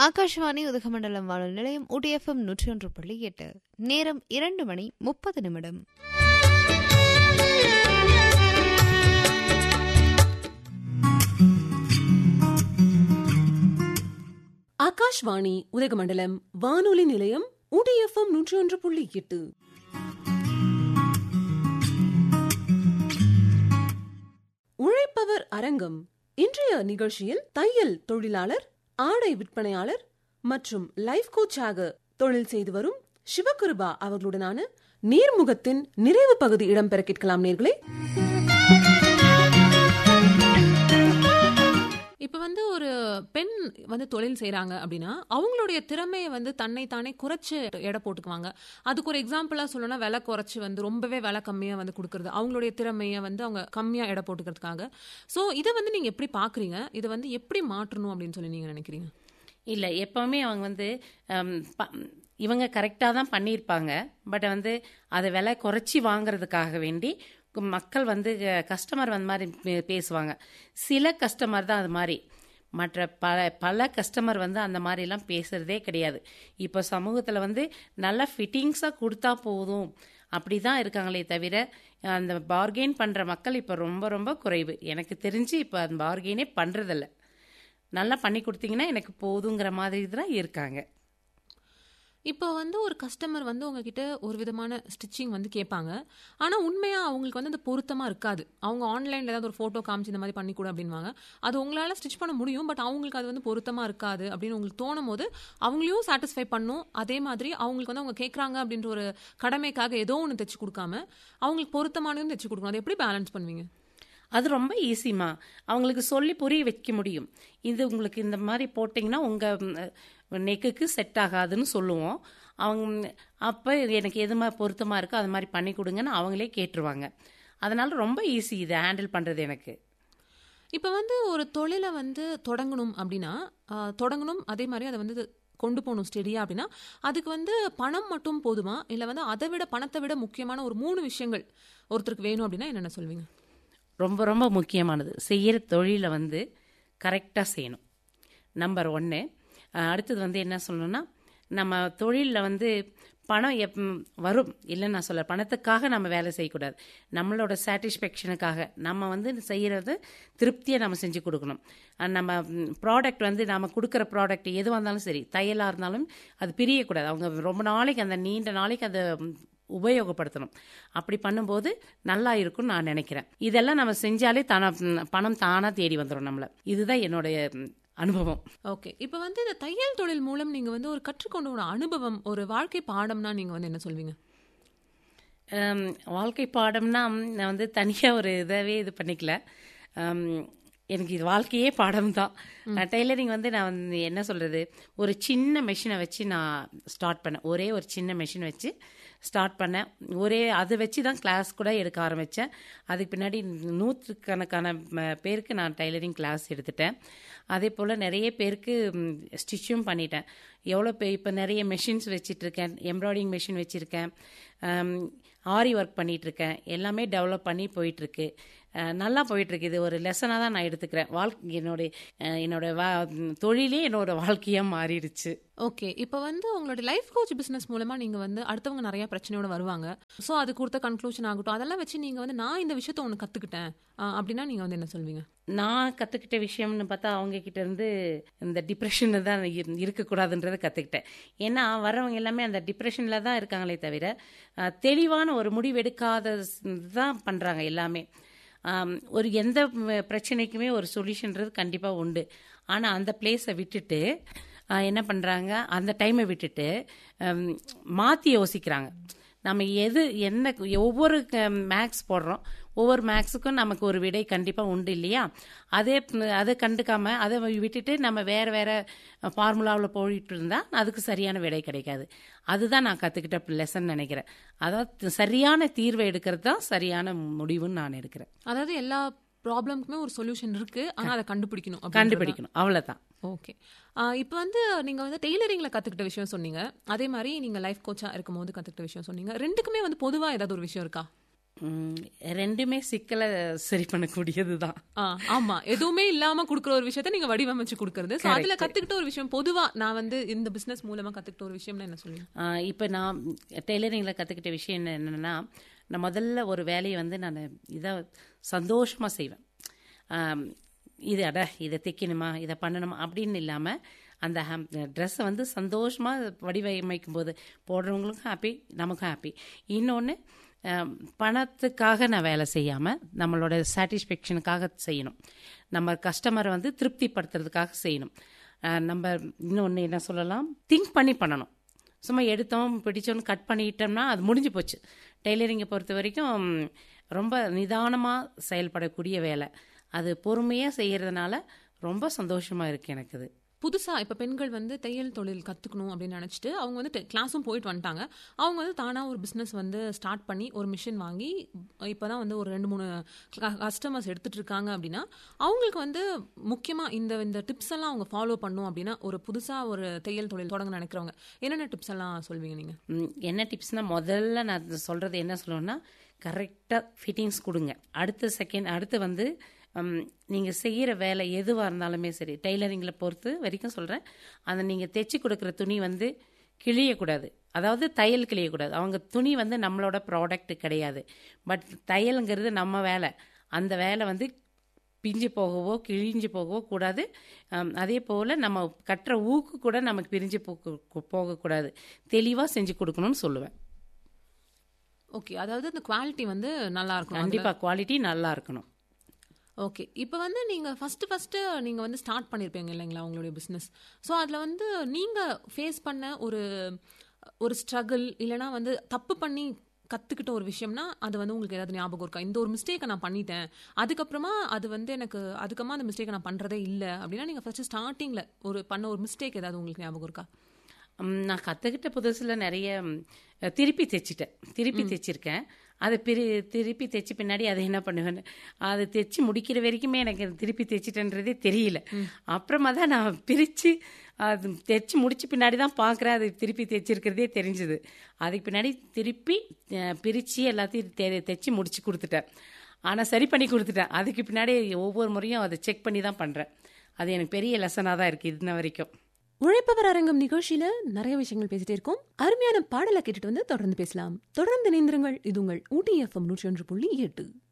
ஆகாஷ்வாணி உதகமண்டலம் வானொலி நிலையம் ஊட்டிஎஃப்எம் நூற்றி ஒன்று புள்ளி எட்டு நேரம் இரண்டு மணி முப்பது நிமிடம் ஆகாஷ்வாணி உதகமண்டலம் வானொலி நிலையம் ஊடிஎஃப்எம் நூற்றி ஒன்று புள்ளி எட்டு உழைப்பவர் அரங்கம் இன்றைய நிகழ்ச்சியில் தையல் தொழிலாளர் ஆடை விற்பனையாளர் மற்றும் லைஃப் கோச்சாக தொழில் செய்து வரும் சிவகுருபா அவர்களுடனான நேர்முகத்தின் நிறைவு பகுதி இடம்பெற கேட்கலாம் நேர்களே இப்போ வந்து ஒரு பெண் வந்து தொழில் செய்கிறாங்க அப்படின்னா அவங்களுடைய திறமையை வந்து தன்னை தானே குறைச்சு எடை போட்டுக்குவாங்க அதுக்கு ஒரு எக்ஸாம்பிளாக சொல்லணும்னா விலை குறைச்சி வந்து ரொம்பவே விலை கம்மியாக வந்து கொடுக்குறது அவங்களுடைய திறமையை வந்து அவங்க கம்மியாக எடை போட்டுக்கிறதுக்காக ஸோ இதை வந்து நீங்கள் எப்படி பார்க்குறீங்க இதை வந்து எப்படி மாற்றணும் அப்படின்னு சொல்லி நீங்கள் நினைக்கிறீங்க இல்லை எப்போவுமே அவங்க வந்து ஹம், ப- இவங்க கரெக்டாக தான் பண்ணியிருப்பாங்க பட் வந்து அதை விலை குறைச்சி வாங்குறதுக்காக வேண்டி மக்கள் வந்து கஸ்டமர் வந்து மாதிரி பே- பேசுவாங்க சில கஸ்டமர் தான் அது மாதிரி மற்ற பல பல கஸ்டமர் வந்து அந்த மாதிரிலாம் பேசுகிறதே கிடையாது இப்போ சமூகத்தில் வந்து நல்ல ஃபிட்டிங்ஸாக கொடுத்தா போதும் அப்படி தான் இருக்காங்களே தவிர அந்த பார்கெயின் பண்ணுற மக்கள் இப்போ ரொம்ப ரொம்ப குறைவு எனக்கு தெரிஞ்சு இப்போ அந்த பார்கெயினே பண்ணுறதில்ல நல்லா பண்ணி கொடுத்தீங்கன்னா எனக்கு போதுங்கிற மாதிரி தான் இருக்காங்க இப்போ வந்து ஒரு கஸ்டமர் வந்து உங்ககிட்ட ஒரு விதமான ஸ்டிச்சிங் வந்து கேட்பாங்க ஆனால் உண்மையாக அவங்களுக்கு வந்து அது பொருத்தமாக இருக்காது அவங்க ஆன்லைனில் ஏதாவது ஒரு ஃபோட்டோ காமிச்சு இந்த மாதிரி பண்ணி கொடு அப்படின்வாங்க அது உங்களால் ஸ்டிச் பண்ண முடியும் பட் அவங்களுக்கு அது வந்து பொருத்தமாக இருக்காது அப்படின்னு உங்களுக்கு தோணும் போது அவங்களையும் சாட்டிஸ்ஃபை பண்ணும் அதே மாதிரி அவங்களுக்கு வந்து அவங்க கேட்குறாங்க அப்படின்ற ஒரு கடமைக்காக ஏதோ ஒன்று தைச்சு கொடுக்காம அவங்களுக்கு பொருத்தமானதும் தைச்சு கொடுக்கணும் அதை எப்படி பேலன்ஸ் பண்ணுவீங்க அது ரொம்ப ஈஸிமா அவங்களுக்கு சொல்லி புரிய வைக்க முடியும் இது உங்களுக்கு இந்த மாதிரி போட்டிங்கன்னா உங்கள் நெக்குக்கு செட் ஆகாதுன்னு சொல்லுவோம் அவங்க அப்போ எனக்கு எது மாதிரி பொருத்தமாக இருக்கோ அது மாதிரி பண்ணி கொடுங்கன்னு அவங்களே கேட்டுருவாங்க அதனால ரொம்ப ஈஸி இதை ஹேண்டில் பண்ணுறது எனக்கு இப்போ வந்து ஒரு தொழிலை வந்து தொடங்கணும் அப்படின்னா ஆஹ், தொடங்கணும் அதே மாதிரி அதை வந்து கொண்டு போகணும் ஸ்டெடியா அப்படின்னா அதுக்கு வந்து பணம் மட்டும் போதுமா இல்லை வந்து அதை விட பணத்தை விட முக்கியமான ஒரு மூணு விஷயங்கள் ஒருத்தருக்கு வேணும் அப்படின்னா என்னென்ன சொல்வீங்க ரொம்ப ரொம்ப முக்கியமானது செய்கிற தொழிலை வந்து கரெக்டாக செய்யணும் நம்பர் ஒன்று அடுத்தது வந்து என்ன சொல்லணும்னா நம்ம தொழிலில் வந்து பணம் எப் ம், வரும் இல்லைன்னு நான் சொல்ல பணத்துக்காக நம்ம வேலை செய்யக்கூடாது நம்மளோட சாட்டிஸ்ஃபேக்ஷனுக்காக நம்ம வந்து செய்கிறது திருப்தியை நம்ம செஞ்சு கொடுக்கணும் அஹ் நம்ம ப்ராடக்ட் வந்து நம்ம கொடுக்குற ப்ராடக்ட் எதுவாக இருந்தாலும் சரி தையலாக இருந்தாலும் அது பிரியக்கூடாது அவங்க ரொம்ப நாளைக்கு அந்த நீண்ட நாளைக்கு அதை ம், உபயோகப்படுத்தணும் அப்படி பண்ணும்போது நல்லா இருக்கும்னு நான் நினைக்கிறேன் இதெல்லாம் நம்ம செஞ்சாலே தானா ம், பணம் தானாக தேடி வந்துடும் நம்மளை இதுதான் என்னுடைய ம், அனுபவம் ஓகே இப்போ வந்து இந்த தையல் தொழில் மூலம் நீங்கள் வந்து ஒரு கற்றுக்கொண்ட ஒரு அனுபவம் ஒரு வாழ்க்கை பாடம்னா நீங்கள் வந்து என்ன சொல்வீங்க ஹம், வாழ்க்கை பாடம்னா ம், நான் வந்து தனியாக ஒரு இதாகவே இது பண்ணிக்கல ஹம், எனக்கு இது வாழ்க்கையே பாடம் தான் டெய்லரிங் வந்து நான் வந்து என்ன சொல்கிறது ஒரு சின்ன மெஷினை வச்சு நான் ஸ்டார்ட் பண்ணேன் ஒரே ஒரு சின்ன மெஷின் வச்சு ஸ்டார்ட் பண்ணேன் ஒரே அதை வச்சு தான் கிளாஸ் கூட எடுக்க ஆரம்பித்தேன் அதுக்கு பின்னாடி நூற்றுக்கணக்கான ம- பேருக்கு நான் டைலரிங் கிளாஸ் எடுத்துட்டேன் அதே போல் நிறைய பேருக்கு ஸ்டிச்சும் பண்ணிட்டேன் எவ்வளோ பே இப்போ நிறைய மெஷின்ஸ் வச்சிட்ருக்கேன் எம்ப்ராய்டிங் மெஷின் வச்சுருக்கேன் ஆரி ஒர்க் பண்ணிகிட்ருக்கேன் எல்லாமே டெவலப் பண்ணி போயிட்டுருக்கு நல்லா போயிட்டுருக்கு இது ஒரு லெசனாக தான் நான் எடுத்துக்கிறேன் வாழ்க்கை என்னுடைய அஹ், என்னோட வா தொழிலே என்னோட வாழ்க்கையாக மாறிடுச்சு ஓகே இப்போ வந்து உங்களோட லைஃப் கோச் பிசினஸ் மூலமா நீங்க வந்து அடுத்தவங்க நிறைய பிரச்சனையோட வருவாங்க ஸோ அது கொடுத்த கன்க்ளூஷன் ஆகட்டும் அதெல்லாம் வச்சு நீங்க வந்து நான் இந்த விஷயத்த ஒன்று கத்துக்கிட்டேன் ஆஹ் அப்படின்னா நீங்க வந்து என்ன சொல்வீங்க நான் கற்றுக்கிட்ட விஷயம்னு பார்த்தா அவங்க கிட்ட இருந்து இந்த டிப்ரெஷன் தான் இரு- இருக்கக்கூடாதுன்றதை கற்றுக்கிட்டேன் ஏன்னா வரவங்க எல்லாமே அந்த டிப்ரெஷனில் தான் இருக்காங்களே தவிர அஹ், தெளிவான ஒரு முடிவு எடுக்காத தான் பண்ணுறாங்க எல்லாமே ஆம், ஒரு எந்த ம- பிரச்சனைக்குமே ஒரு சொல்யூஷன்றது கண்டிப்பாக உண்டு ஆனால் அந்த பிளேஸை விட்டுட்டு அஹ், என்ன பண்ணுறாங்க அந்த டைமை விட்டுட்டு மாற்றி யோசிக்கிறாங்க நம்ம எது என்ன ஒவ்வொரு மேக்ஸ் போடுறோம் ஒவ்வொரு மேக்ஸுக்கும் நமக்கு ஒரு விடை கண்டிப்பாக உண்டு இல்லையா அதே அதை கண்டுக்காம அதை விட்டுட்டு நம்ம வேற வேற ஃபார்முலாவில் போயிட்டு இருந்தா அதுக்கு சரியான விடை கிடைக்காது அதுதான் நான் கற்றுக்கிட்ட லெசன் நினைக்கிறேன் அதாவது சரியான தீர்வை எடுக்கிறது தான் சரியான முடிவுன்னு நான் எடுக்கிறேன் அதாவது எல்லா ப்ராப்ளம்க்குமே ஒரு சொல்யூஷன் இருக்கு ஆனா அதை கண்டுபிடிக்கணும் அப்படின்றதா. கண்டுபிடிக்கணும் அவ்வளோதான் ஓகே இப்போ வந்து நீங்க வந்து டெய்லரிங்ல கத்துக்கிட்ட விஷயம் சொன்னீங்க அதே மாதிரி நீங்க லைஃப் கோச்சா இருக்கும்போது கத்துக்கிட்ட விஷயம் சொன்னீங்க ரெண்டுக்குமே வந்து பொதுவா ஏதாவது ஒரு விஷயம் இருக்கா ம், ரெண்டுமே சிக்கலை சரி பண்ணக்கூடியது தான் ஆ, ஆமா எதுவுமே இல்லாம குடுக்குற ஒரு விஷயத்த நீங்க வடிவமைச்சு குடுக்கறது So, அதுல கத்துக்கிட்ட ஒரு விஷயம் பொதுவா நான் வந்து இந்த பிசினஸ் மூலமா கத்துக்கிட்ட ஒரு விஷயம்னு என்ன சொல்லுங்க இப்போ நான் டெய்லரிங்கில் கற்றுக்கிட்ட விஷயம் என்ன என்னென்னா நான் முதல்ல ஒரு வேலையை வந்து நான் இதை சந்தோஷமாக செய்வேன் ஆம், இது அட இதை தைக்கணுமா இதை பண்ணணுமா அப்படின்னு இல்லாமல் அந்த ட்ரெஸ்ஸை வந்து சந்தோஷமாக வடிவமைக்கும் போது போடுறவங்களுக்கும் ஹாப்பி நமக்கும் ஹாப்பி இன்னொன்று பணத்துக்காக நான் வேலை செய்யாமல் நம்மளோட சாட்டிஸ்ஃபேக்ஷனுக்காக செய்யணும் நம்ம கஸ்டமரை வந்து திருப்திப்படுத்துறதுக்காக செய்யணும் அஹ், நம்ம இன்னொன்று என்ன சொல்லலாம் திங்க் பண்ணி பண்ணணும் சும்மா எடுத்தோம் பிடிச்சோன்னு கட் பண்ணிட்டோம்னா அது முடிஞ்சு போச்சு டெய்லரிங்கை பொறுத்த வரைக்கும் ம், ரொம்ப நிதானமாக செயல்படக்கூடிய வேலை அது பொறுமையாக செய்கிறதுனால ரொம்ப சந்தோஷமாக இருக்குது எனக்கு அது புதுசா இப்ப பெண்கள் வந்து தையல் தொழில் கத்துக்கணும் அப்படின்னு நினைச்சிட்டு அவங்க வந்து கிளாஸும் போயிட்டு வந்துட்டாங்க அவங்க வந்து தானா ஒரு பிசினஸ் வந்து ஸ்டார்ட் பண்ணி ஒரு மிஷின் வாங்கி இப்பதான் வந்து ஒரு ரெண்டு மூணு கஸ்டமர்ஸ் எடுத்துட்டு இருக்காங்க அப்படின்னா அவங்களுக்கு வந்து முக்கியமா இந்த இந்த டிப்ஸ் எல்லாம் அவங்க ஃபாலோ பண்ணும் அப்படின்னா ஒரு புதுசா ஒரு தையல் தொழில் தொடங்க நினைக்கிறவங்க என்னென்ன டிப்ஸ் எல்லாம் சொல்வீங்க நீங்க ம், என்ன டிப்ஸ்னால் முதல்ல நான் சொல்கிறது என்ன சொல்லுவேன்னா கரெக்டாக ஃபிட்டிங்ஸ் கொடுங்க அடுத்த செகண்ட் அடுத்து வந்து நீங்கள் செய்கிற வேலை எதுவாக இருந்தாலுமே சரி டெய்லரிங்கில் பொறுத்து வரைக்கும் சொல்கிறேன் அந்த நீங்கள் தைச்சி கொடுக்குற துணி வந்து கிழியக்கூடாது அதாவது தையல் கிழியக்கூடாது அவங்க துணி வந்து நம்மளோட ப்ராடக்ட் கிடையாது பட் தையலுங்கிறது நம்ம வேலை அந்த வேலை வந்து பிஞ்சு போகவோ கிழிஞ்சு போகவோ கூடாது அம், அதே போல் நம்ம கட்டுற ஊக்கு கூட நமக்கு பிரிஞ்சு போக போகக்கூடாது தெளிவாக செஞ்சு கொடுக்கணும்னு சொல்லுவேன் ஓகே அதாவது அந்த குவாலிட்டி வந்து நல்லா இருக்கும் அதுல. கண்டிப்பாக குவாலிட்டி நல்லா இருக்கணும் ஓகே இப்போ வந்து நீங்க ஃபர்ஸ்ட் ஃபர்ஸ்ட் நீங்க வந்து ஸ்டார்ட் பண்ணிருப்பீங்க இல்லைங்களா உங்களுடைய பிசினஸ் ஸோ அதுல வந்து நீங்க ஃபேஸ் பண்ண ஒரு ஒரு ஸ்ட்ரகிள் இல்லைனா வந்து தப்பு பண்ணி கத்துக்கிட்ட ஒரு விஷயம்னா அது வந்து உங்களுக்கு ஏதாவது ஞாபகம் இருக்கா இந்த ஒரு மிஸ்டேக்கை நான் பண்ணிட்டேன் அதுக்கப்புறமா அது வந்து எனக்கு அதுக்கப்புறமா அந்த மிஸ்டேக்கை நான் பண்றதே இல்லை அப்படின்னா நீங்க ஃபர்ஸ்ட் ஸ்டார்டிங்ல ஒரு பண்ண ஒரு மிஸ்டேக் ஏதாவது உங்களுக்கு ஞாபகம் இருக்கா ம், நான் கற்றுக்கிட்ட புதுசில் நிறைய ம், திருப்பி தைச்சிட்டேன் திருப்பி தைச்சிருக்கேன் அதை பிரி திருப்பி தைச்ச பின்னாடி அதை என்ன பண்ணுவேன்னு அதை தைச்சி முடிக்கிற வரைக்குமே எனக்கு அது திருப்பி தைச்சிட்டேன்றதே தெரியல அப்புறமா தான் நான் பிரித்து அது தைச்சி முடிச்ச பின்னாடி தான் பார்க்குறேன் அது திருப்பி தைச்சிருக்கிறதே தெரிஞ்சுது அதுக்கு பின்னாடி திருப்பி பிரித்து எல்லாத்தையும் தெ தைச்சி முடிச்சு கொடுத்துட்டேன் ஆனால் சரி பண்ணி கொடுத்துட்டேன் அதுக்கு பின்னாடி ஒவ்வொரு முறையும் அதை செக் பண்ணி தான் பண்ணுறேன் அது எனக்கு பெரிய லெசனாக தான் இருக்குது இன்ன வரைக்கும் உழைப்பவர் அரங்கம் நிகழ்ச்சியில நிறைய விஷயங்கள் பேசிட்டே இருக்கோம் அருமையான பாடலை கேட்டுட்டு வந்து தொடர்ந்து பேசலாம் தொடர்ந்து இணைந்திருங்கள் இது உங்கள் ஊட்டி எஃப்எம் நூற்றி ஒன்று புள்ளி எட்டு